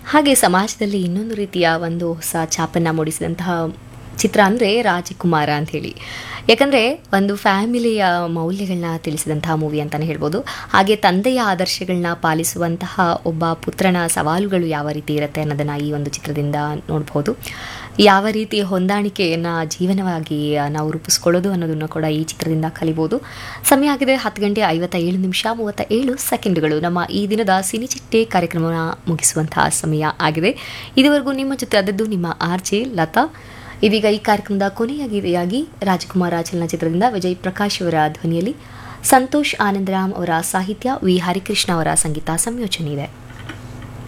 ಹಾಗೆ ಸಮಾಜದಲ್ಲಿ ಇನ್ನೊಂದು ರೀತಿಯ ಒಂದು ಹೊಸ ಛಾಪನ್ನು ಮೂಡಿಸಿದಂತಹ ಚಿತ್ರ ಅಂದರೆ ರಾಜಕುಮಾರ ಅಂಥೇಳಿ ಯಾಕಂದರೆ ಒಂದು ಫ್ಯಾಮಿಲಿಯ ಮೌಲ್ಯಗಳನ್ನ ತಿಳಿಸಿದಂತಹ ಮೂವಿ ಅಂತಲೇ ಹೇಳ್ಬೋದು ಹಾಗೆ ತಂದೆಯ ಆದರ್ಶಗಳನ್ನ ಪಾಲಿಸುವಂತಹ ಒಬ್ಬ ಪುತ್ರನ ಸವಾಲುಗಳು ಯಾವ ರೀತಿ ಇರುತ್ತೆ ಅನ್ನೋದನ್ನು ಈ ಒಂದು ಚಿತ್ರದಿಂದ ನೋಡ್ಬೋದು ಯಾವ ರೀತಿ ಹೊಂದಾಣಿಕೆಯನ್ನು ಜೀವನವಾಗಿ ನಾವು ರೂಪಿಸ್ಕೊಳ್ಳೋದು ಅನ್ನೋದನ್ನು ಕೂಡ ಈ ಚಿತ್ರದಿಂದ ಕಲಿಬೋದು ಸಮಯ ಆಗಿದೆ ಹತ್ತು ಗಂಟೆ ಐವತ್ತ ಏಳು ನಿಮಿಷ ಮೂವತ್ತ ಏಳು ಸೆಕೆಂಡ್ಗಳು ನಮ್ಮ ಈ ದಿನದ ಸಿನಿಚಿಟ್ಟೆ ಕಾರ್ಯಕ್ರಮವನ್ನು ಮುಗಿಸುವಂತಹ ಸಮಯ ಆಗಿದೆ ಇದುವರೆಗೂ ನಿಮ್ಮ ಜೊತೆ ಆದದ್ದು ನಿಮ್ಮ ಆರ್ ಜೆ ಲತಾ ಇದೀಗ ಈ ಕಾರ್ಯಕ್ರಮದ ಕೊನೆಯ ಗೀತೆಯಾಗಿ ರಾಜಕುಮಾರ ಚಲನಚಿತ್ರದಿಂದ ವಿಜಯ್ ಪ್ರಕಾಶ್ ಅವರ ಧ್ವನಿಯಲ್ಲಿ ಸಂತೋಷ್ ಆನಂದರಾಮ್ ಅವರ ಸಾಹಿತ್ಯ ವಿ ಹರಿಕೃಷ್ಣ ಅವರ ಸಂಗೀತ ಸಂಯೋಜನೆ ಇದೆ